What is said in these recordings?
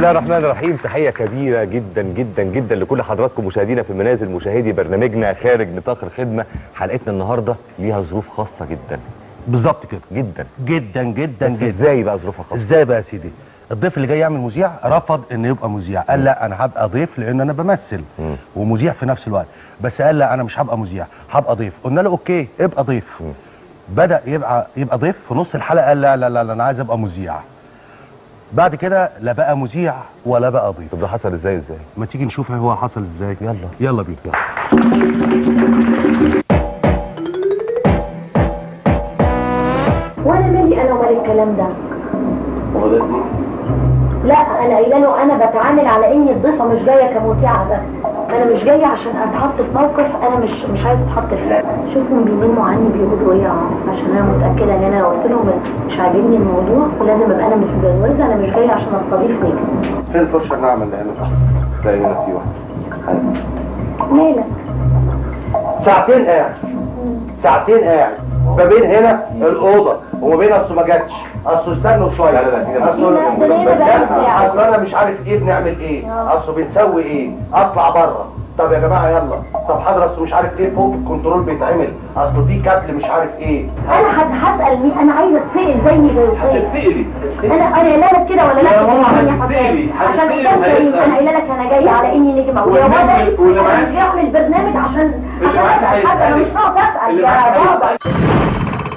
الله الرحمن الرحيم تحية كبيرة جدا جدا جدا لكل حضراتكم مشاهدينا في المنازل مشاهدي برنامجنا خارج نطاق الخدمة حلقتنا النهاردة ليها ظروف خاصة جدا بالظبط كده جدا جدا جدا جدا ازاي بقى ظروفها خاصة ازاي بقى يا سيدي الضيف اللي جاي يعمل مذيع رفض انه يبقى مذيع قال لا انا هبقى ضيف لان انا بمثل مم. ومذيع في نفس الوقت بس قال لا انا مش هبقى مذيع هبقى ضيف قلنا له اوكي ابقى ضيف مم. بدا يبقى يبقى ضيف في نص الحلقه قال لا لا لا, لا انا عايز ابقى مذيع بعد كده لا بقى مذيع ولا بقى ضيف طب ده حصل ازاي ازاي ما تيجي نشوف هو حصل ازاي يلا. يلا بينا وانا مالي انا ومال الكلام ده لا انا قايله له انا بتعامل على اني الضيفه مش جايه كمذيعه بس انا مش جايه عشان اتحط في موقف انا مش مش عايزه اتحط فيه شوفهم بينموا عني بيقولوا ايه اه عشان انا متاكده ان انا قلت لهم مش عاجبني الموضوع ولازم ابقى انا مش متجوزه انا مش جايه عشان استضيف نجم فين الفرشه الناعمه اللي هنا تحت تلاقي هنا في واحد مالك ساعتين قاعد ساعتين قاعد ما بين هنا الاوضه وما بين اصله ما جاتش اصله استنوا شويه لا، لا، لا، في- اصله لا، ده هنا بقى ساعة. اصل انا مش عارف ايه بنعمل ايه اصله بنسوي ايه اطلع بره طب يا جماعه يلا طب حاضر اصله مش عارف ايه فوق الكنترول بيتعمل اصله في كابل مش عارف ايه انا هت- هسال مين انا عايزه اتسال زي زي الخير هتتسألي انا انا قايله لك كده ولا لا يا ماما تسألني هتتسألي، حسام. عشان هتتسألي تسألني وهيسأل. انا قايله لك انا جايه على اني نجمه ويا والنجم بابا واللي انا معاك- مش جايه اعمل برنامج عشان اللي عشان معاك اسال حد انا مش هيسألك. هقعد اسال اللي يا معاك بابا هيسألك.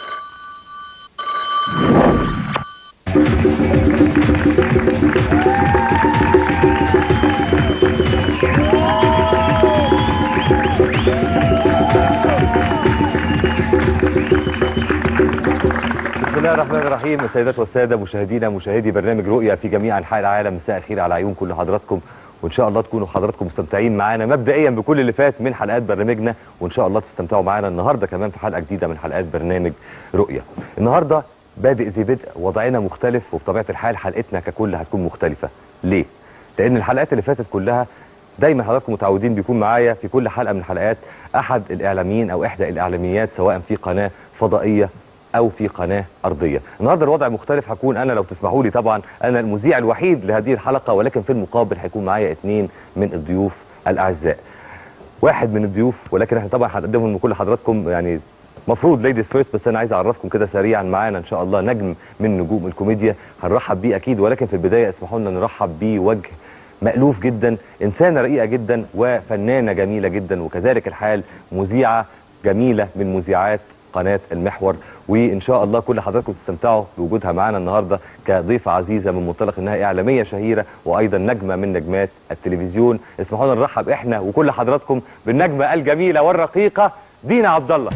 بسم الله الرحمن الرحيم السيدات والسادة مشاهدينا مشاهدي برنامج رؤيا في جميع أنحاء العالم مساء الخير على عيون كل حضراتكم وإن شاء الله تكونوا حضراتكم مستمتعين معانا مبدئيا بكل اللي فات من حلقات برنامجنا وإن شاء الله تستمتعوا معانا النهاردة كمان في حلقة جديدة من حلقات برنامج رؤيا النهاردة بادئ ذي بدء وضعنا مختلف وبطبيعة الحال حلقتنا ككل هتكون مختلفة ليه؟ لأن الحلقات اللي فاتت كلها دايما حضراتكم متعودين بيكون معايا في كل حلقة من الحلقات أحد الإعلاميين أو إحدى الإعلاميات سواء في قناة فضائية او في قناه ارضيه النهارده الوضع مختلف هكون انا لو تسمحوا لي طبعا انا المذيع الوحيد لهذه الحلقه ولكن في المقابل هيكون معايا اثنين من الضيوف الاعزاء واحد من الضيوف ولكن احنا طبعا هنقدمهم لكل حضراتكم يعني مفروض ليديز فيرست بس انا عايز اعرفكم كده سريعا معانا ان شاء الله نجم من نجوم الكوميديا هنرحب بيه اكيد ولكن في البدايه اسمحوا لنا نرحب بيه وجه مألوف جدا انسانه رقيقه جدا وفنانه جميله جدا وكذلك الحال مذيعه جميله من مذيعات قناه المحور وان شاء الله كل حضراتكم تستمتعوا بوجودها معانا النهارده كضيفه عزيزه من منطلق انها اعلاميه شهيره وايضا نجمه من نجمات التلفزيون اسمحوا لنا نرحب احنا وكل حضراتكم بالنجمه الجميله والرقيقه دينا عبد الله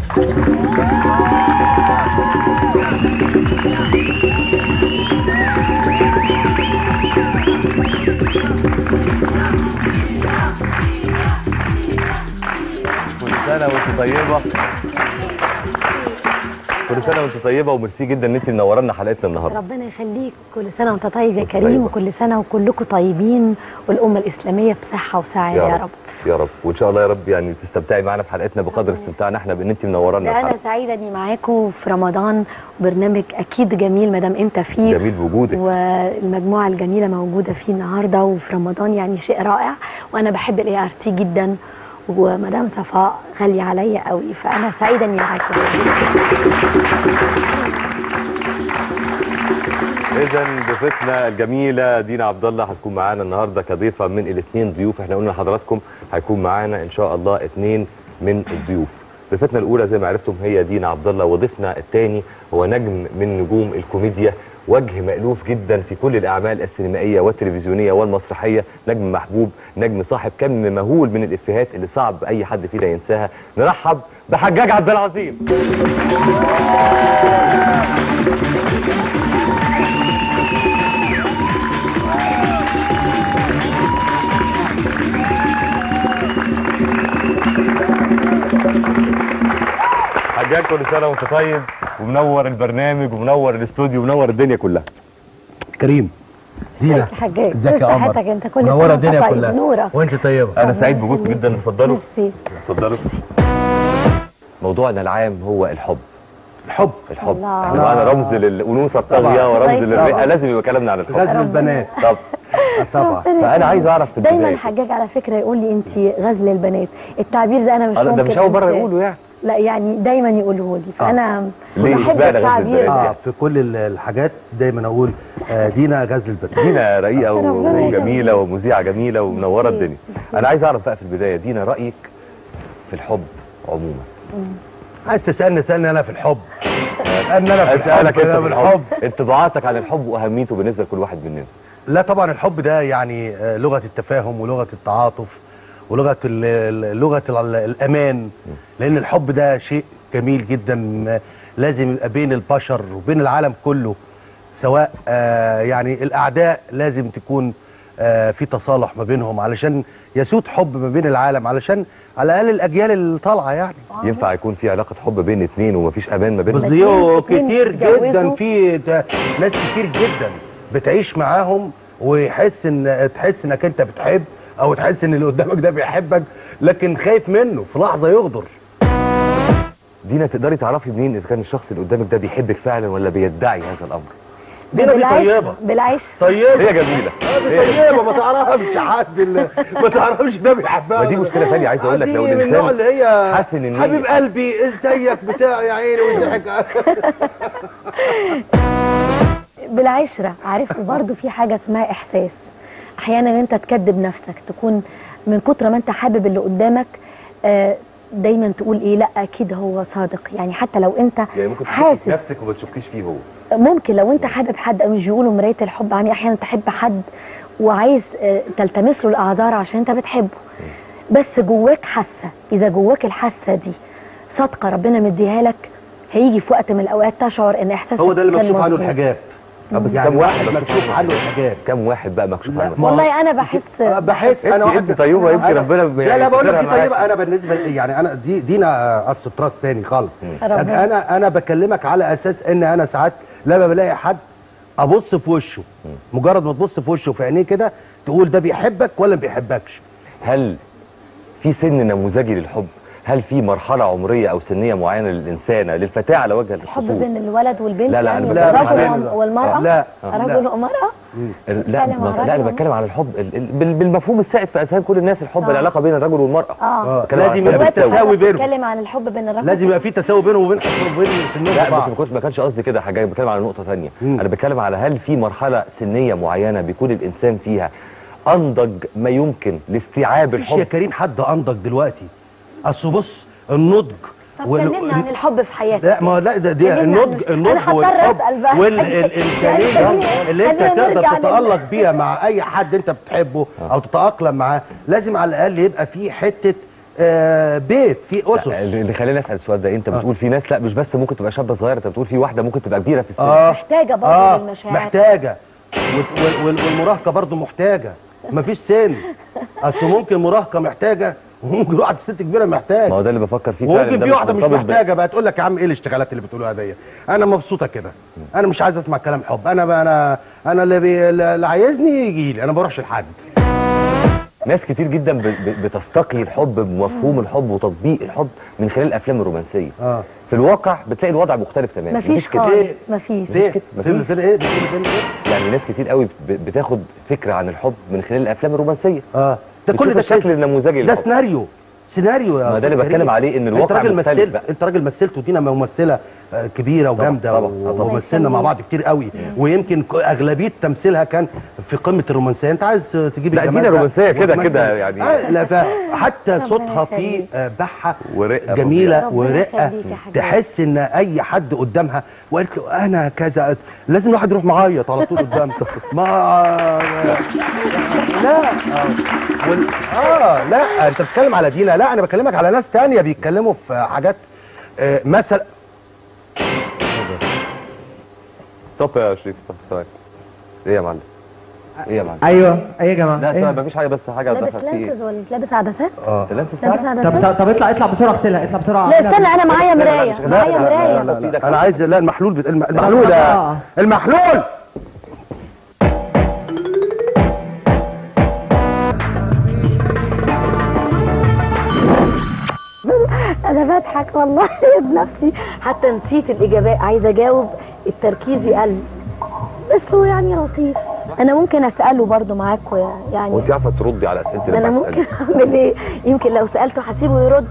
كل سنه وانت طيبه كل سنه وانت طيبه وميرسي جدا ان انت منورانا حلقتنا النهارده ربنا يخليك كل سنة وانت طيب يا كريم وكل سنة وكلكم طيبين والأمة الإسلامية بصحة وسعادة يا رب يا رب وان شاء الله يا رب يعني تستمتعي معنا في حلقتنا بقدر استمتاعنا احنا بان انت منورانا ده أنا الحلقة. سعيدة إني معاكم في رمضان برنامج أكيد جميل مدام أنت فيه جميل بوجودك والمجموعة الجميلة موجودة فيه النهاردة وفي رمضان يعني شيء رائع وأنا بحب الاي ار تي جدا ومدام صفاء غالية عليا قوي فأنا سعيدة إني معاكم اذا ضيفتنا الجميله دينا عبد الله هتكون معانا النهارده كضيفه من الاثنين ضيوف احنا قلنا لحضراتكم هيكون معانا ان شاء الله اثنين من الضيوف ضيفتنا الاولى زي ما عرفتم هي دينا عبد الله وضيفنا الثاني هو نجم من نجوم الكوميديا وجه مألوف جدا في كل الأعمال السينمائية والتلفزيونية والمسرحية نجم محبوب نجم صاحب كم مهول من الإفيهات اللي صعب أي حد فينا ينساها نرحب بحجاج عبد العظيم حجاج كل سنة وأنت طيب ومنور البرنامج ومنور الاستوديو ومنور الدنيا كلها كريم دينا حجاج ازيك يا قمر صحتك انت كل منوره سنة الدنيا وانت طيب. كلها نورك وانت طيبه أنا سعيد بوجودكم جدا اتفضلوا ميرسي. اتفضلوا موضوعنا العام هو الحب الحب الحب الله. احنا معانا رمز للانوثه الطاغيه طبعاً. ورمز طبعاً. للرئه لازم يبقى كلامنا عن الحب غزل البنات طب طبعا ربنا فانا عايز اعرف في دايما البدايه حجاج على فكره يقول لي انت غزل البنات التعبير ده انا مش آه، لا، ده ممكن مش اول مره أنساه. يقوله يعني لا يعني دايما يقوله لي فانا ليه؟ بحب اشمعنى غزل التعبير البنات؟ ده اه في كل ال- الحاجات دايما اقول آه، دينا غزل البنات دينا رقيقه ربنا وجميله ومذيعه جميله ومنوره الدنيا انا عايز اعرف بقى في البدايه دينا رايك في الحب عموما عايز تسالني سالني انا في الحب اسالني انا في الحب اسالك انت أنا في الحب انطباعاتك عن الحب واهميته بالنسبه لكل واحد مننا لا طبعا الحب ده يعني آه، لغه التفاهم ولغه التعاطف ولغه ال- ال- لغه ال- الامان لان الحب ده شيء جميل جدا آه، لازم يبقى بين البشر وبين العالم كله سواء آه، يعني الاعداء لازم تكون آه، في تصالح ما بينهم علشان يسود حب ما بين العالم علشان على الاقل الاجيال اللي طالعه يعني ينفع يكون في علاقه حب بين اتنين ومفيش امان ما بينهم بالظبط اتنين كتير اتجوزوا. جدا في ت- ناس كتير جدا بتعيش معاهم ويحس ان تحس انك انت بتحب او تحس ان اللي قدامك ده بيحبك لكن خايف منه في لحظه يغدر دينا تقدري تعرفي منين اذا كان الشخص اللي قدامك ده بيحبك فعلا ولا بيدعي هذا الامر دينا دي بالعيش طيبه بالعيش طيبه هي جميله دي هي طيبه ما تعرفش حد ال- ما تعرفش ده بيحبها ما دي مشكله ثانيه عايز اقول لك دي لو من النوع الانسان اللي هي حاسس ان حبيب قلبي ازيك بتاع يا عيني ويضحك بالعشره عارف برضه في حاجه اسمها احساس احيانا انت تكذب نفسك تكون من كتر ما انت حابب اللي قدامك آه، دايما تقول ايه لا اكيد هو صادق يعني حتى لو انت يعني ممكن تشكي حاسس في نفسك وما تشكيش فيه هو ممكن لو انت حابب حد مش بيقولوا مرايه الحب يعني احيانا تحب حد وعايز آه، تلتمس له الاعذار عشان انت بتحبه بس جواك حاسه اذا جواك الحاسه دي صادقه ربنا مديها لك هيجي في وقت من الاوقات تشعر ان احساسك هو ده اللي كان مكشوف عنه مظبوط. الحجاب بس يعني كم واحد واحد مكشوف عنه الحجاب كم واحد بقى مكشوف لا، عنه ما- والله انا بحس آه، بحس انت- انا واحد انت طيوبة، يمكن أنا- ربنا لا لا بقول لك يقدرها دي معاك. طيبه انا بالنسبه لي يعني انا دي دينا اصل تراث تاني خالص ربنا. انا انا بكلمك على اساس ان انا ساعات لما بلاقي حد ابص في وشه مجرد ما تبص في وشه في عينيه كده تقول ده بيحبك ولا ما بيحبكش هل في سن نموذجي للحب هل في مرحله عمريه او سنيه معينه للانسانه للفتاه على وجه الحب الخصوص بين الولد والبنت لا، لا، يعني أنا بتكلم الرجل على- والم- والمرأة لا رجل ومرأة لا بتتكلم ما- عن لا انا الرجل بتكلم على الحب ال- ال- بال- بالمفهوم السائد في اذهان كل الناس الحب آه. العلاقه بين الرجل والمراه اه آه، بتكلم عن لازم الحب يبقى في التساوي. تساوي بينهم بتتكلم عن الحب بين الرجل لازم يبقى في تساوي بينهم وبين وبين سنهم لا بس بعض ما كنتش ما كانش قصدي كده حاجه بتكلم على نقطه ثانيه مم. انا بتكلم على هل في مرحله سنيه معينه بيكون الانسان فيها انضج ما يمكن لاستيعاب مفيش يا الحب كريم حد انضج دلوقتي اصل بص النضج طب وال- كلمنا عن الحب في حياتك لا ما ده ده, ده كلمنا النضج عن- النضج أنا هضطر والحب أسأل بقى. والامكانيه خلينا- اللي انت خلينا تقدر نرجع لل- تتالق بيها مع اي حد انت بتحبه او تتاقلم معاه لازم على الاقل يبقى في حته آه بيت في لا، اسس اللي خليني اسال السؤال ده انت آه. بتقول في ناس لا مش بس ممكن تبقى شابه صغيره انت بتقول في واحده ممكن تبقى كبيره في السن اه محتاجة برضه اه للمشاعر محتاجه وال- وال- وال- والمراهقه برضو محتاجه مفيش سن اصل ممكن مراهقه محتاجه وممكن واحده ست كبيره محتاج ما هو ده اللي بفكر فيه فعلا وممكن ده في واحده مش مرتبط ب- محتاجه بقى تقول لك يا عم ايه الاشتغالات اللي بتقولوها دي انا مبسوطه كده انا مش عايز اسمع كلام حب انا بقى انا انا اللي, بي... اللي عايزني يجي لي انا ما بروحش لحد ناس كتير جدا ب- ب- بتستقي الحب بمفهوم الحب وتطبيق الحب من خلال الافلام الرومانسيه اه في الواقع بتلاقي الوضع مختلف تماما مفيش كده خالص مفيش ليه؟ كده، فيلم مفيش. فيلم ايه؟ فيلم فيلم ايه؟ يعني ناس كتير قوي ب- بتاخد فكره عن الحب من خلال الافلام الرومانسيه اه ده كل بتشوف ده الشكل كده. النموذجي ده للحب سيناريو سيناريو يا ما ده اللي أستاذ بتكلم كريم. عليه ان انت الواقع راجل مختلف مثلت بقى انت راجل مثلت ودينا ممثله آه، كبيره طبعا، وجامده طبعا، و- طبعا. ومثلنا مع بعض كتير قوي ويمكن ك- اغلبيه تمثيلها كان في قمه الرومانسيه انت عايز تجيب لا، الجمال دينا ده رومانسية كده- وتمثل. كده يعني. آه، لا فحتى ربنا صوتها فيه يخليك. آه، بحه ورقة جميله ربنا ورقه يخليك يا حبيبي. تحس ان اي حد قدامها وقالت له انا كذا لازم الواحد يروح معيط على طول قدامك ما لا آه. وال... اه لا انت بتتكلم على دينا لا انا بكلمك على ناس تانية بيتكلموا في حاجات آه مثلا طب يا شريف طب ثواني ايه يا معلم ايه يا معلم ايوه ايه يا جماعه لا إيه؟ ثواني مفيش حاجه بس حاجه لابس دخل في ايه لانسز ولا لابس عدسات؟ اه انت لابس لابس الساعه طب عدسات؟ طب اطلع اطلع بسرعه اغسلها اطلع بسرعه لا اعملها. استنى انا معايا لا، لا، مراية لا، معايا لا مراية لا لا انا عايز لا المحلول بت... الم- المحلول آه. يا المحلول انا بضحك والله بنفسي حتى نسيت الاجابات عايزه اجاوب التركيز يقل بس هو يعني لطيف انا ممكن اساله برضو معاكم يعني وانت عارفه تردي على اسئلتي ده انا لما ممكن أسألك. اعمل ايه يمكن لو سالته هسيبه يرد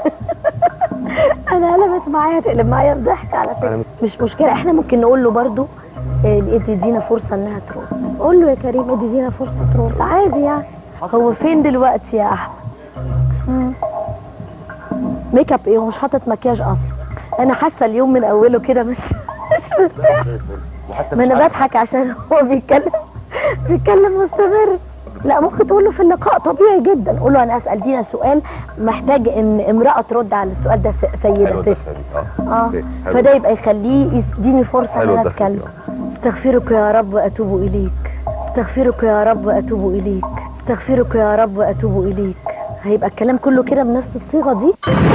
انا قلبت معايا تقلب معايا الضحك على فكره مش مشكله احنا ممكن نقول له برضو آه، ادي دينا فرصه انها ترد قول له يا كريم ادي دينا فرصه ترد عادي يعني هو فين دلوقتي يا احمد مم. ميك اب ايه هو مش حاطط مكياج اصلا انا حاسه اليوم من اوله كده مش مش مرتاح ما انا بضحك عشان هو بيتكلم بيتكلم مستمر لا ممكن تقول له في اللقاء طبيعي جدا قول له انا اسال دينا سؤال محتاج ان امراه ترد على السؤال ده س- سيده حلوه ست الدخله دي اه اه أوكي. حلو. فده يبقى يخليه يديني فرصه ان حلوه انا الدخله دي اتكلم آه. استغفرك يا رب واتوب اليك استغفرك يا رب واتوب اليك استغفرك يا رب واتوب اليك هيبقى الكلام كله كده بنفس الصيغه دي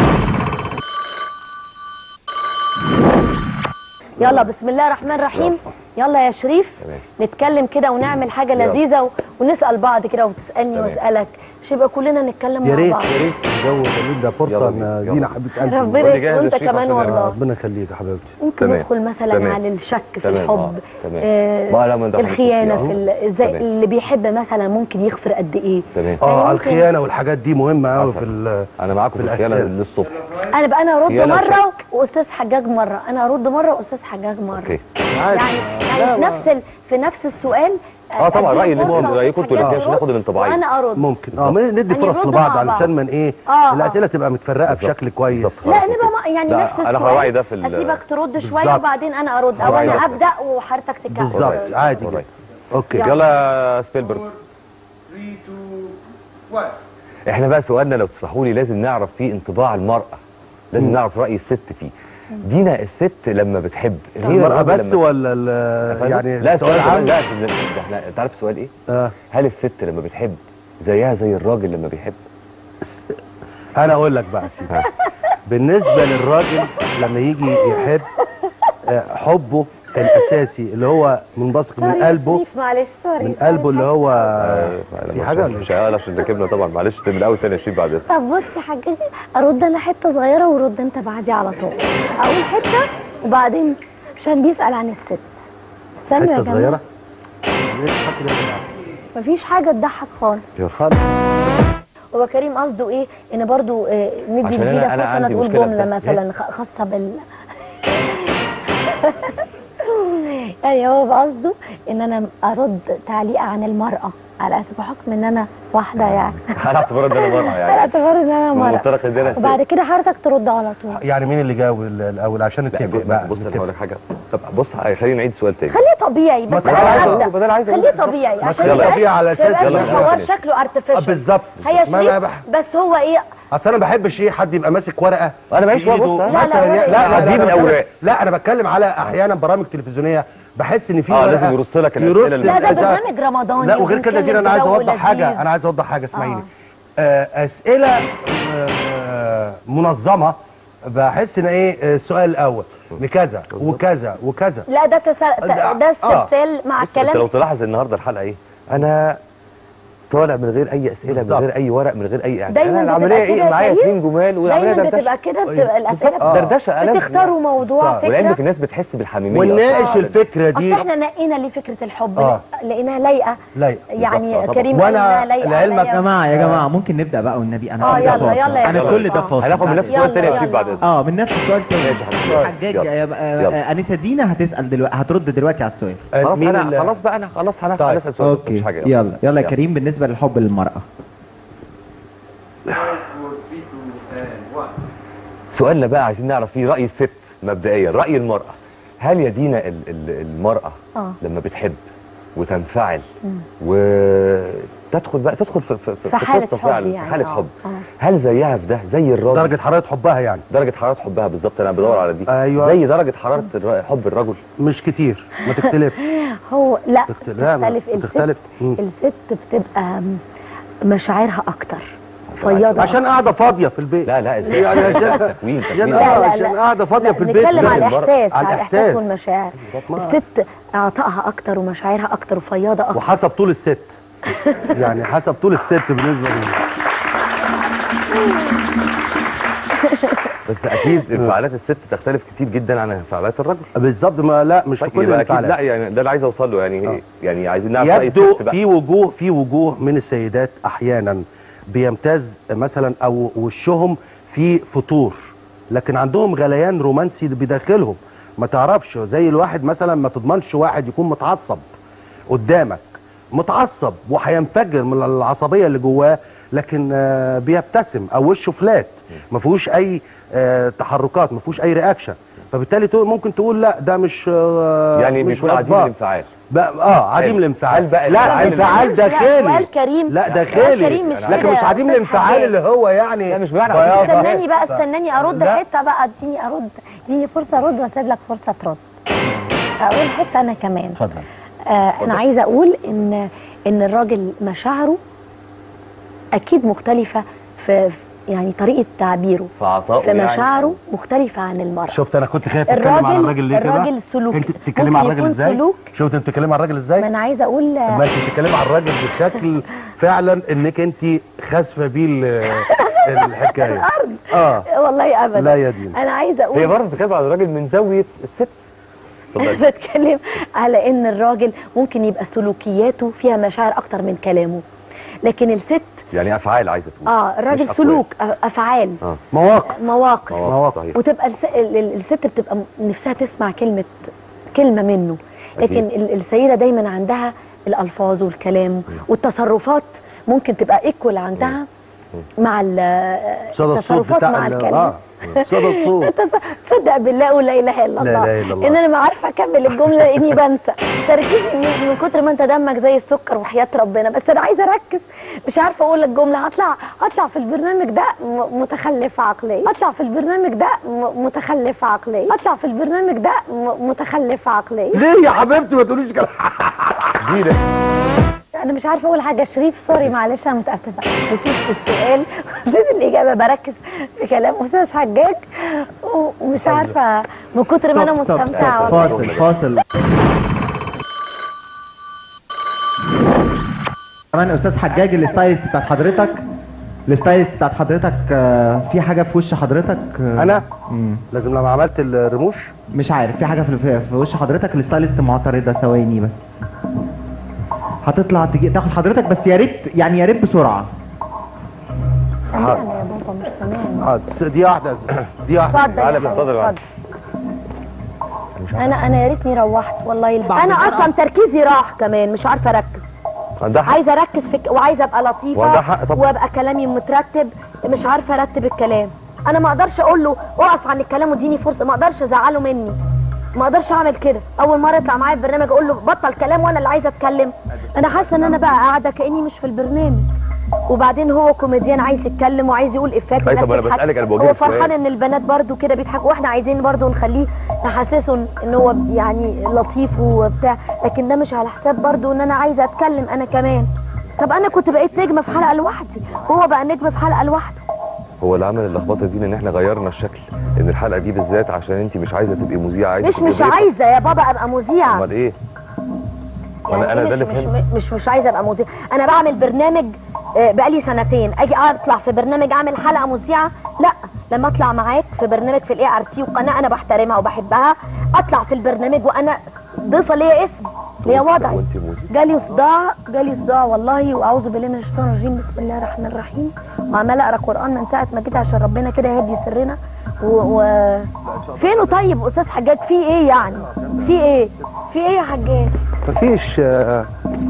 يلا بسم الله الرحمن الرحيم يلا يا شريف تمام. نتكلم كده ونعمل حاجه يلا. لذيذه و... ونسال بعض كده وتسالني تمام. واسالك مش يبقى كلنا نتكلم يا مع ريت بعض يا ريت الجو جميل ده يلا فرصه بينا، ان يلا. دينا حبيبه قلبي ربنا قولي جاهز وانت يا شريف كمان عشان والله ربنا يخليك يا حبيبتي ممكن تمام. ندخل مثلا تمام. على الشك في تمام. الحب آه. تمام. آه ما لا، ما ده الخيانه هنخش في فيها. ال- ازاي تمام. اللي بيحب مثلا ممكن يغفر قد ايه تمام اه ممكن. الخيانه والحاجات دي مهمه قوي عسل. في ال- انا معاكم في في الخيانه الأسئلة. للصبح انا بقى انا ارد خيانة مره واستاذ حجاج مره انا ارد مره واستاذ حجاج مره اوكي يعني يعني في نفس ال... في نفس السؤال اه طبعا أديله راي فرصة الاثنين رايكم انتوا وأستاذ الاثنين حجاج عشان ناخد يرد الانطباعيه وانا ارد ممكن اه ندي يعني فرص يردوا لبعض مع بعض. علشان من ايه آه، آه. الاسئله تبقى متفرقه بالظبط. بشكل كويس بالظبط. لا نبقى ما يعني لا، نفس أنا السؤال هراعي ده في ال- اسيبك ترد شويه بالظبط. وبعدين انا ارد او هراعي انا ده. ابدا وحضرتك تكمل بالظبط Alright. عادي Alright. جدا اوكي يلا. يلا يا سبيلبرج احنا بقى سؤالنا لو تسمحوا لي لازم نعرف فيه انطباع المرأة لازم نعرف رأي الست فيه دينا الست لما بتحب غير المرأة الراجل بس لما- ولا ال- يعني لا سؤال سؤال عام لا ده احنا انت عارف السؤال ايه؟ آه. هل الست لما بتحب زيها زي الراجل لما بيحب؟ انا اقول لك بقى يا سيدي. بالنسبه للراجل لما يجي يحب آه، حبه الاساسي اللي هو منبثق من سوري يا قلبه شريف، معلش سوري من قلبه اللي هو أنا في مش- حاجه مش هقال عشان ركبنا طبعا معلش من الاول تاني اشيل بعد إذنك. طب بص يا حاجتي ارد انا حته صغيره ورد انت بعدي على طول اقول حته وبعدين عشان بيسال عن الست استنوا يا حته جماعه صغيره مفيش حاجه تضحك خالص يا خالد هو كريم قصده ايه ان برضو آه، ندي عشان أنا- جديده أنا فرصه انا عندي تقول مشكلة جمله في ده. مثلا خ- خاصه بال يعني هو قصده ان انا ارد تعليق عن المراه على اساس بحكم ان انا واحده يعني على اعتبار ان انا مرأة على يعني اعتبار ان انا من مرأة منطلق ان انا وبعد كده حضرتك ترد على طول يعني مين اللي جاوب ال- الاول عشان لا نتفق بقى بص انا نتفق. هقول لك حاجه طب بص خلينا نعيد السؤال تاني خليه طبيعي بس ما انا أنا عايز ابدا أقول- ما أنا عايز أقول. خليه طبيعي ما عشان تخليه يبقاش- طبيعي على ما أساس يبقاش يلا الحوار نخلص. شكله آه، ارتفيشال بالظبط هي ما أنا شريف بح- بس هو ايه اصل انا ما بحبش ايه حد يبقى ماسك ورقه انا معيش في ورقة، إيده بص، ها؟ لا، لا، مثلا ورقة. لا لا عديه لا, من لا, أوراق. لا انا بتكلم على احيانا برامج تلفزيونيه بحس ان في آه، ورقة لازم يرص لك الأسئلة يرص اللي- لا ده كذا. برنامج رمضاني لا وغير كده دي انا عايز وبنتكلم اوضح بجو حاجه لذيذ. انا عايز اوضح حاجه اسمعيني آه، اسئله آه، آه، منظمه بحس ان ايه آه، السؤال الاول بكذا وكذا وكذا لا ده تسل... ده- ده آه. استرسال مع بص انت لو الكلام تلاحظ النهارده الحلقه ايه انا طالع من غير اي اسئله من بالظبط. غير اي ورق من غير اي يعني دايماً انا بتبقى العمليه كده ايه يا معايا كريم. اثنين جمال والعمليه دايما دردشه بتبقى كده بتبقى الاسئله آه. دردشه أنا- بتختاروا موضوع آه. ولعلمك فكره الناس بتحس بالحميميه ونناقش أصلاً. الفكره اصل دي احنا نقينا ليه فكره الحب آه. لقيناها لايقه لا يعني طبعاً. كريم وأنا قال إنها لايقة لعلمك عليا. يا جماعه يا جماعه ممكن نبدا بقى والنبي انا اه كل ده يلا فاصل. يلا يا انا كريم. كل ده آه. فاصل هناخد من نفس يلا، السؤال تاني يلا. اكيد بعد اذنك اه من نفس السؤال تاني ماشي يا حبيبي. حجاج يلا. يا- آه، يلا. آه، انسه دينا هتسال دلوقتي هترد دلوقتي على السؤال آه، خلاص مين انا اللي- خلاص بقى انا خلاص هنسال طيب. هنسال سؤال اوكي مفيش حاجه يلا يلا يا كريم بالنسبه للحب للمراه سؤالنا بقى عايزين نعرف فيه راي الست مبدئيا راي المراه هل يا دينا ال- ال- المراه اه لما بتحب وتنفعل وتدخل بقى تدخل في في, في حالة قصة حب فعلا يعني، في حاله آه. حب آه. هل زيها في ده زي الراجل درجه حراره حبها يعني درجه حراره حبها بالظبط انا بدور على دي أيوة. زي درجه حراره الر- حب الرجل مش كتير ما تختلفش هو لا تختلف- لا، ما تختلف الست تختلف. مم. الست بتبقى م- مشاعرها اكتر فياضه عشان قاعده فاضيه في البيت لا لا ازاي يعني عشان- تكوين عشان تكوين لا، لا، آه، لا. عشان قاعده فاضيه لا في البيت نتكلم على زي المرأة. الاحساس على على الاحساس الإحساس. والمشاعر ما- الست عطائها اكتر ومشاعرها اكتر وفياضه اكتر وحسب طول الست يعني حسب طول الست بالنسبه لي بس اكيد انفعالات الست تختلف كتير جدا عن انفعالات الرجل بالظبط ما لا مش في طيب كل يبقى اكيد الانفعالات لا يعني ده اللي عايز اوصل له يعني يعني عايزين نعرف راي يبدو الست بقى في وجوه في وجوه من السيدات احيانا بيمتاز مثلا او وشهم في فطور لكن عندهم غليان رومانسي بداخلهم ما تعرفش زي الواحد مثلا ما تضمنش واحد يكون متعصب قدامك متعصب وهينفجر من العصبيه اللي جواه لكن آه، بيبتسم او وشه فلات ما فيهوش اي آه، تحركات ما فيهوش اي رياكشن فبالتالي تقول- ممكن تقول لا ده مش آه، يعني مش بيكون عديم غضبان. الانفعال بقى اه عديم حلو. الانفعال هل بقى لا الانفعال انفعال لا، داخلي سؤال كريم لا سؤال داخلي كريم مش لكن كده مش يا عديم أستاذ الانفعال حجاج. اللي هو يعني لا، مش معنى بياضة. استناني بقى استناني ارد لا. حته بقى اديني ارد اديني فرصه ارد واسيب لك فرصه ترد اقول حته انا كمان اتفضل آه انا عايزه اقول ان ان الراجل مشاعره اكيد مختلفه في في- يعني طريقه تعبيره في عطائه في يعني. مشاعره مختلفه عن المراه شفت انا كنت خايف اتكلم على الراجل الراجل ليه كده الراجل سلوكي انت بتتكلمي ممكن على الراجل يكون ازاي سلوك شفت انت بتتكلمي على الراجل ما ازاي انا عايزه اقول آه، ما انت بتتكلمي على الراجل بشكل فعلا انك انت خاسفه بيه ال- الحكايه اه والله ابدا لا يا دين انا عايزه اقول هي برضه بتتكلم على الراجل من زاويه الست اتفضلي. انا بتكلم على ان الراجل ممكن يبقى سلوكياته فيها مشاعر اكتر من كلامه لكن الست يعني افعال عايزه تقول اه مش الراجل أقوال. سلوك أ- افعال اه مواقف مواقف مواقف. صحيح وتبقى الس... ال- ال- الست بتبقى م- نفسها تسمع كلمه كلمه منه لكن أكيد. ال- السيده دايما عندها الالفاظ والكلام والتصرفات ممكن تبقى ايكوال عندها مع ال- صدى الصوت التصرفات بتاع مع ال- الكلام اه صدى الصوت تص- تصدق بالله ولا اله الا لا الله إله إلا الله. ان انا ما عارفه اكمل الجمله لاني بنسى تركيزي من من كتر ما انت دمك زي السكر وحياه ربنا بس انا عايزه اركز مش عارفه اقول الجمله هطلع هطلع في البرنامج ده م- متخلفه عقليا هطلع في البرنامج ده م- متخلفه عقليا هطلع في البرنامج ده م- متخلفه عقليا ليه يا حبيبتي ما تقوليش كده جيلة انا مش عارفه اقول حاجه شريف سوري معلش انا متاسفه نسيت السؤال نسيت الاجابه بركز في كلام استاذ حجاج ومش عارفه من كتر ما انا ستوب، ستوب، مستمتعه ستوب. والله فاصل فاصل كمان استاذ حجاج الستايلست بتاعت حضرتك الستايلست بتاعت حضرتك آه، في حاجه في وش حضرتك آه، انا مم. لازم لما عملت الرموش مش عارف في حاجه في, في, في وش حضرتك الستايلست معترضه ثواني بس هتطلع تجي تاخد حضرتك بس يا ريت يعني يا ريت بسرعه سامعني يا بابا مش سامعني حاضر دي واحده دي واحده اتفضل تعالى يا اتفضل حبيبي، يا اتفضل انا انا يا ريتني روحت والله الب... انا اصلا تركيزي راح كمان مش عارفه اركز عندها حق عايزه اركز في ك- وعايزه ابقى وعندها لطيفه حق طبعا. وابقى كلامي مترتب مش عارفه ارتب الكلام انا ما اقدرش اقول له اقف عن الكلام واديني فرصه ما اقدرش ازعله مني ما اقدرش اعمل كده اول مره يطلع معايا البرنامج اقول له بطل كلام وانا اللي عايزه اتكلم انا حاسه ان انا بقى قاعده كاني مش في البرنامج وبعدين هو كوميديان عايز يتكلم وعايز يقول افات طيب، والناس طب أنا تضحك. بسألك، أنا بوجهك هو فرحان سؤال. ان البنات برضو كده بيضحكوا واحنا عايزين برضو نخليه نحسسه ان هو يعني لطيف وبتاع لكن ده مش على حساب برضو ان انا عايزه اتكلم انا كمان طب انا كنت بقيت نجمه في حلقه لوحدي هو بقى نجم في حلقه لوحده هو اللي عمل اللخبطه دي ان احنا غيرنا الشكل ان الحلقه دي بالذات عشان انت مش عايزه تبقي مذيعه عايزه مش تبقي مش ضيفة. عايزه يا بابا ابقى مذيعه امال ايه يعني انا انا إيه ده اللي مش, فهمت مش, مش مش عايزه ابقى مذيعه انا بعمل برنامج آه، بقالي سنتين اجي اطلع في برنامج اعمل حلقه مذيعه لا لما اطلع معاك في برنامج في الاي ار تي وقناه انا بحترمها وبحبها اطلع في البرنامج وانا ضيفه ليا اسم ليا وضعي وانت مذيعه جالي صداع جالي صداع والله واعوذ بالله من الشيطان الرجيم بسم الله الرحمن الرحيم وعماله اقرا قران من ساعه ما جيت عشان ربنا كده يهدي سرنا و, و... فينه طيب استاذ حجاج في ايه يعني في ايه في ايه يا حجاج مفيش آه،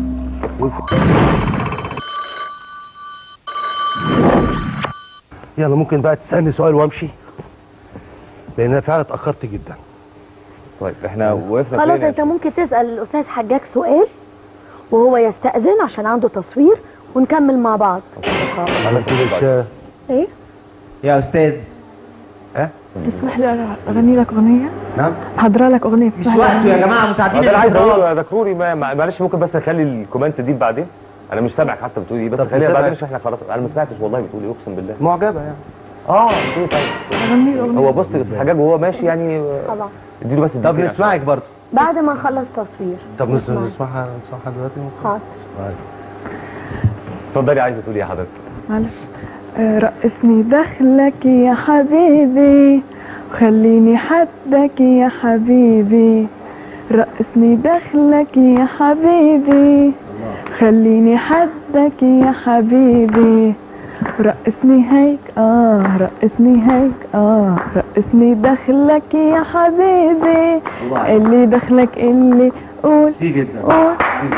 يلا ممكن بقى تسالني سؤال وامشي لان انا فعلا اتاخرت جدا طيب احنا وقفنا خلاص فين انت ممكن تسال الاستاذ حجاج سؤال وهو يستاذن عشان عنده تصوير ونكمل مع بعض انا انت مش آه، ايه يا استاذ اسمح لي اغني لك اغنيه نعم حضر لك اغنيه مش تسمح لي وقته يا أغنية؟ جماعه ده مساعدين اللي عايز الإخراج. اقوله يا دكتوري ما ما- معلش ممكن بس اخلي الكومنت دي بعدين انا مش سامعك حتى بتقول ايه بس طب خليها بتابع. بعدين عشان احنا خلاص انا ما سمعتش والله بتقول ايه اقسم بالله معجبه يعني اه ايه طيب اغني له اغنيه هو بص حجاج وهو ماشي يعني آه، خلاص اديله بس طب دقيقتين نسمعك برضه بعد ما نخلص تصوير طب نس- نسمعك. نسمعها نسمعها دلوقتي حاضر اتفضلي عايزه تقولي ايه يا حضرتك معلش رقصني دخلك يا حبيبي وخليني حدك يا حبيبي رقصني دخلك يا حبيبي خليني حدك يا حبيبي رقصني هيك اه رقصني هيك اه رقصني دخلك يا حبيبي اللي دخلك اللي قول في جدا قول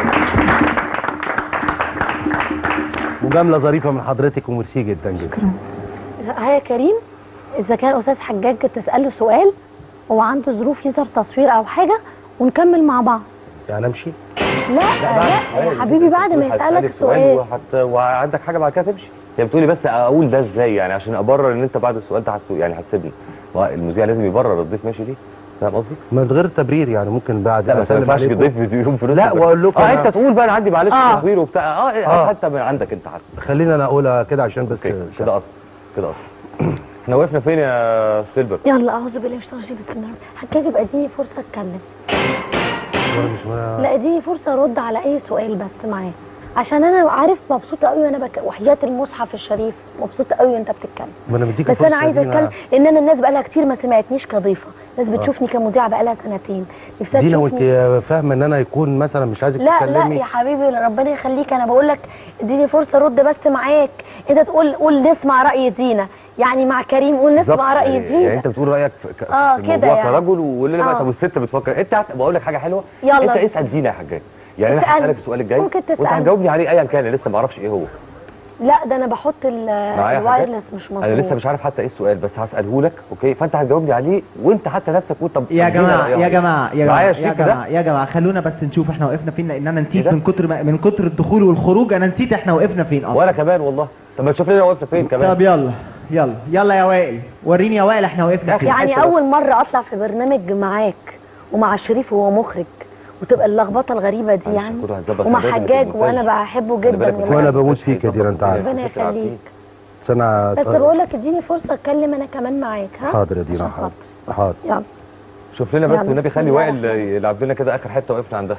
مجامله ظريفه من حضرتك وميرسي جدا جدا ها يا كريم اذا كان استاذ حجاج تساله سؤال هو عنده ظروف يظهر تصوير او حاجه ونكمل مع بعض يعني امشي لا لا يا حبيبي بعد ما يسالك هسألك سؤال وحت... وعندك حاجه بعد كده تمشي هي بتقولي بس اقول ده ازاي يعني عشان ابرر ان انت بعد السؤال ده هتسو... يعني هتسيبني ما المذيع لازم يبرر الضيف ماشي دي فاهم قصدي؟ من غير تبرير يعني ممكن بعد لا بس ما أسلم ينفعش عليكم. الضيف يديهم فلوس لا واقول لكم اه أنا- انت تقول بقى انا عندي معلش آه. تصوير وبتاع اه, آه. آه. حتى من عندك انت حتى خلينا انا اقولها كده عشان بس اوكي كده اصلا كده اصلا احنا وقفنا فين يا سيلفر؟ يلا اعوذ بالله مش الرجيم بسم الله حجاج يبقى اديني فرصه اتكلم وأنا مش ما- لا اديني فرصه ارد على اي سؤال بس معاه عشان انا عارف مبسوطه قوي وانا بك... وحياه المصحف الشريف مبسوطه قوي وانت بتتكلم ما انا مديك بس انا عايزه دينا- اتكلم لان انا الناس بقالها كتير ما سمعتنيش كضيفه ناس بتشوفني كمذيعه بقالها سنتين نفسها دينا تشوفني وانت فاهمه ان انا يكون مثلا مش عايزك لا لا تتكلمي يا حبيبي ربنا يخليك انا بقول لك اديني فرصه ارد بس معاك انت تقول قول نسمع راي دينا يعني مع كريم قول بالظبط. نسمع راي يعني, دينا يعني انت بتقول رايك في, ك... آه، في كده الموضوع يعني. كرجل وقول لنا بقى آه. طب الست بتفكر انت عت- بقول لك حاجه حلوه يلا. انت اسال دينا يا حجاج يعني انا اسألني. هسالك السؤال الجاي ممكن وانت تسألني. هتجاوبني عليه ايا كان أنا لسه ما اعرفش ايه هو لا ده انا بحط ال- معايا حاجة؟ الوايرلس مش مظبوط انا لسه مش عارف حتى ايه السؤال بس هساله لك اوكي فانت هتجاوبني عليه وانت حتى نفسك قول طب يا طب دينا جماعه رأيها يا إيه؟ جماعه يا معايا جماعه يا الشيك ده؟ جماعه يا جماعه خلونا بس نشوف احنا وقفنا فين لان انا إيه نسيت ده؟ من كتر ما من كتر الدخول والخروج انا نسيت احنا وقفنا فين اصلا وانا كمان والله طب ما تشوف لنا وقفنا فين كمان طب يلا يلا يلا يا وائل وريني يا وائل احنا وقفنا فين يعني حتة اول مره اطلع في برنامج معاك ومع شريف وهو مخرج وتبقى اللخبطه الغريبه دي معلش، يعني كله هتظبط ومع حضرتك حجاج بالمونتاج. وانا بحبه خلي جدا بالك والله. وأنا بموت فيك يا دينا، أنت عارف. ربنا يخليك بس انا بس بقول لك اديني فرصه اتكلم انا كمان معاك ها حاضر يا دينا عشان حاضر خاطر. حاضر يلا شوف لنا بس يعني والنبي بسم خلي الله وائل يلعب لنا كده اخر حته وقفنا عندها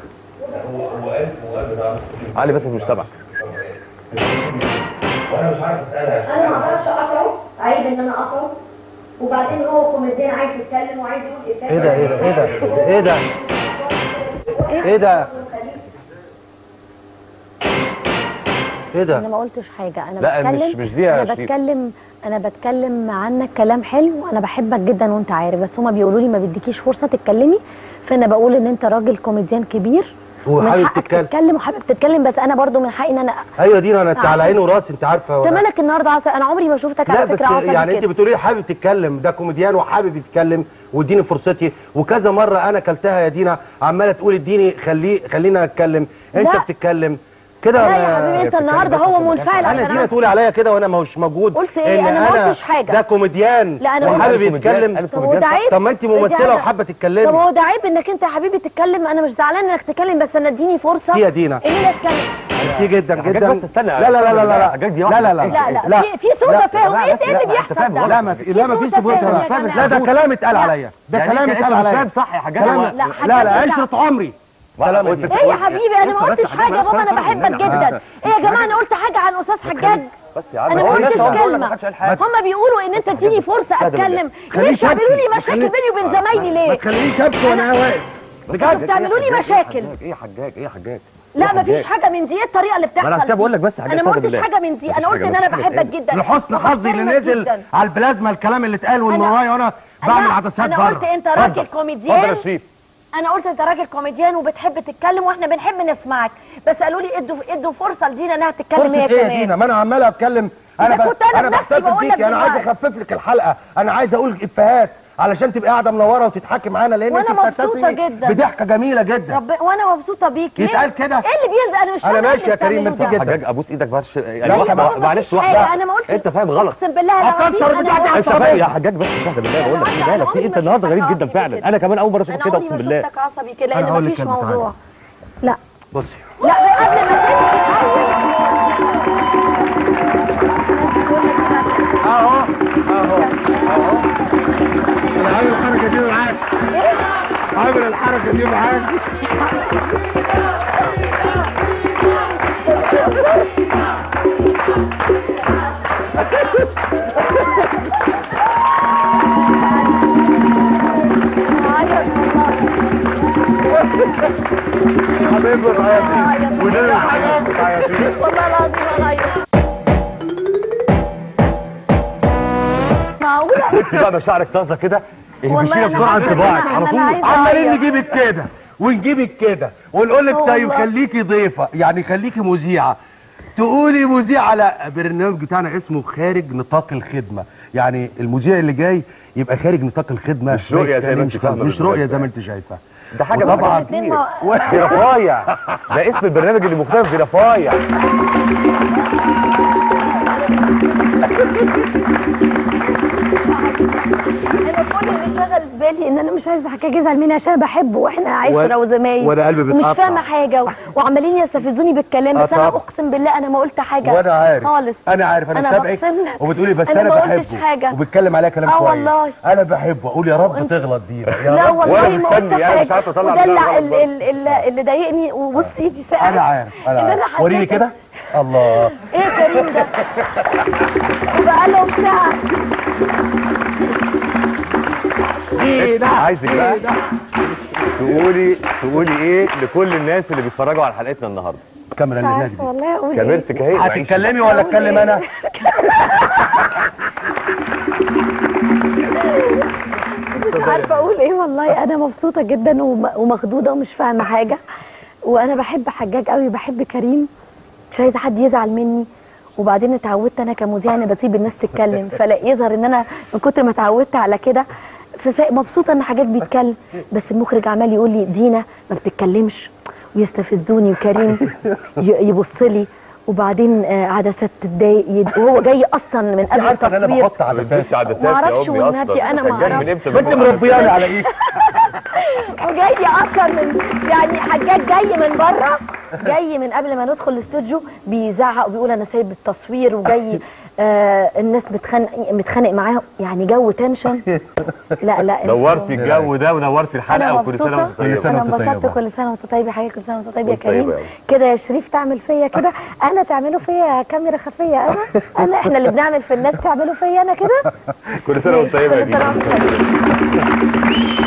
علي بس مش تبعك انا ما اقدرش اقطعه عيب ان انا اقطعه وبعدين هو كوميديان عايز يتكلم وعايز يقول افيه ايه ده ايه ده ايه ده ايه ده ايه ده ايه انا ده ما قلتش حاجه انا لا، مش- بتكلم مش دي يا انا شريف. بتكلم انا بتكلم عنك كلام حلو انا بحبك جدا وانت عارف بس هما بيقولوا لي ما بديكيش فرصه تتكلمي فانا بقول ان انت راجل كوميديان كبير ومن وحابب حقك تتكلم. تتكلم وحابب تتكلم بس انا برضو من حقي ان انا ايوه دينا انا انت على عيني وراسي انت عارفه انت ولا- مالك النهارده عصبي انا عمري ما شفتك لا على بس فكره عصبي يعني انت كده بتقولي لي حابب تتكلم ده كوميديان وحابب يتكلم واديني فرصتي وكذا مره انا كلتها يا دينا عماله تقول اديني خليه خلينا اتكلم انت لا. بتتكلم كده لا ولا- يا حبيبي انت النهارده هو منفعل انا عشان دينا انا تقولي عليا كده وانا مش موجود قلت ايه؟ إن أنا ما قلتش حاجة. ده كوميديان لا، أنا قلت- وحابب ألف كوميديان، يتكلم ألف طب كوميديان وده عيب طب ما انت دي ممثله عادة. وحابه طب تتكلمي هو ده عيب انك انت يا حبيبي تتكلم انا مش زعلان انك تتكلم بس انا اديني فرصه يا دينا. ان انا اتكلم كتير جدا حاجات جدا بس استنى. لا لا لا لا لا حاجات دي لا واحدة. لا لا لا لا في في سوء لا. تفاهم لا، ايه لا، ايه لا، اللي أنت بيحصل فاهم ده غلط. لا ما في لا ما سوء فيش سبوت تفاهم يا لا جماعة. ده كلام اتقال لا. عليا ده يعني كلام أنت اتقال أنت عليا فاهم صح يا حاجات كلام هو- لا، لا لا حاجات عشرة عمري لا، كلام قلت- اتقال. ايه يا حبيبي انا ما بس قلتش حاجات حاجه بس بابا انا بس بحبك بس جدا ايه يا جماعه انا قلت حاجه عن استاذ حجاج بس يا عم انا هو ما الناس قلتش أهو بقول لك كلمه ما حدش قال حاجه هما بيقولوا ان انت اديني فرصه خلي بالك. اتكلم خليه ليه بتعملوا لي يبكي. مشاكل خليه- بيني وبين زمايلي ما ليه تخلينيش ابكي وانا واقف انتوا بتعملوا لي مشاكل ايه يا حجاج ايه يا حجاج لا إيه يا مفيش حجاج؟ حاجه من دي ايه الطريقه اللي ما أنا بتحصل كنت بقول لك بس دي؟ حاجات انا ما استهدى قلتش بالله. حاجه من دي مفيش انا قلت حاجة ان انا بس بحبك حاجة جدا لحسن حظي اللي وبحترمك نزل جداً. على البلازما الكلام اللي اتقال من أنا- ورايا وانا أنا- بعمل عدسات انا بره قلت انت اتفضل. راجل اتفضل يا كوميديان شريف انا قلت انت راجل كوميديان وبتحب تتكلم واحنا بنحب نسمعك بس قالوا لي ادوا ادوا فرصه لدينا انها تتكلم فرصة هي ايه يا كمان دينا ما انا عمال اتكلم انا إذا كنت أنا بنفسي بحتفل بقول لك بيكي انا عايز دلوقتي. اخفف لك الحلقه انا عايز اقول افيهات علشان تبقى قاعده منوره وتضحكي معانا لان وأنا انت مبسوطة بتبتسمي جدا. بضحكه جميله جدا رب وانا مبسوطه بيك ليه؟ يتقال كده؟ ايه اللي بيلزق انا مش أنا فاهمة إيه ماشي اللي يا كريم، بتعملوه ميرسي ده. جدا. حجاج ابوس ايدك بس يعني لا يا واحده بابا معلش مفيش حاجة، واحده أنا ما قلتش- انت فاهم غلط اقسم بالله انا أكتر قصدي- بتاعتي أنا انت عصبية. فاهم يا حجاج بس استهدى بالله بقول لك أنا لا لا عمري في انت ما النهارده غريب شفتك جدا عصبي فعلا كده. انا كمان اول مره انا اشوفك كده عمري اقسم ما بالله شفتك عصبي كده أنا لان هقول لك مفيش كلمة موضوع لا بصي لا قبل ما تبكي اهو اهو اهو انا عامل الحركه دي معاك عامل الحركه دي معاك معقوله انت بقى مشاعرك طازه كده والله اهبشينا أنا بسرعه عايزة- انطباعك أنا- على أنا طول عايزة عمالين أعيط. نجيبك كده ونجيبك كده ونقول لك آه طيب والله. خليكي ضيفه يعني خليكي مذيعه تقولي مذيعه لا البرنامج بتاعنا اسمه خارج نطاق الخدمه يعني المذيع اللي جاي يبقى خارج نطاق الخدمه مش رؤية زي ما انت يتكلمش فاهمة خالص. مش بالبرنامج رؤيه ده. زي ما انت شايفه ده حاجه وطبعاً طبعا الاتنين مع- دي رفايع ده اسم البرنامج اللي مختلف دي رفايع انا كل اللي شغل في بالي ان انا مش عايزه حكايه يزعل مني عشان بحبه واحنا عشره وزمايل وأنا قلبي ومش بيتقطع. فاهمه حاجه و... وعمالين يستفزوني بالكلام آه بس انا طبعا. اقسم بالله انا ما قلت حاجه وانا عارف خالص انا عارف انا, أنا سامعك بقسم لك. وبتقولي بس أنا انا, ما قلتش بحبه حاجة. وبتكلم عليها كلام آه كويس والله. انا بحبه اقول يا رب تغلط دينا يا لا رب والله وأنا ما قلت مستني، أنا مش عارف حاجه أطلع وده منها اللي, غلط اللي, اللي, اللي ضايقني وبص ايدي ساعه انا عارف انا إن أنا عارف وريني حسيت- كده الله ايه كريم ده وبقالهم ساعه عايزك بقى تقولي تقولي ايه لكل الناس اللي بيتفرجوا على حلقتنا النهارده الكاميرا مش اللي هناك عارفه دي والله اقول ايه كاميرتك اهي وعيشي. هتتكلمي ولا اتكلم انا مش عارفه اقول ايه والله انا مبسوطه جدا وم- ومخضوضه ومش فاهمه حاجه وانا بحب حجاج قوي بحب كريم مش عايزه حد يزعل مني وبعدين اتعودت انا كمذيعه انا بسيب الناس تتكلم فلا يظهر ان انا من كتر ما اتعودت على كده فسا- مبسوطه ان حاجات بيتكلم بس المخرج عمال يقول لي دينا ما بتتكلمش ويستفزوني وكريم ي- يبص لي وبعدين آه، عدسات تتضايق يد- وهو جاي اصلا من قبل عارفه ان انا التصوير بحط على بتدوسي عدسات ما يا أعرفش امي والنبي اصلا أنا ما سجاد أعرفش. من امتى انت بنقول مربياني على ايه وجاي اصلا من يعني حجاج جاي من بره جاي من قبل ما ندخل الاستوديو بيزعق وبيقول انا سايب التصوير وجاي آه الناس بتخانق متخانق معاهم يعني جو تنشن لا لا نورتي الجو ده ونورتي الحلقه انا وكل سنه وانت مبسوطه طيبه انا وأنت طيبة. انبسطت كل سنه وانت طيب يا حبيبي كل سنه وانت طيب يا وأنت طيبة كريم يا أم. كده يا شريف تعمل فيا كده انا تعملوا فيا كاميرا خفيه انا انا احنا اللي بنعمل في الناس تعملوا فيا انا كده كل سنه وانت طيبه يا كل سنة دينا وأنت طيب.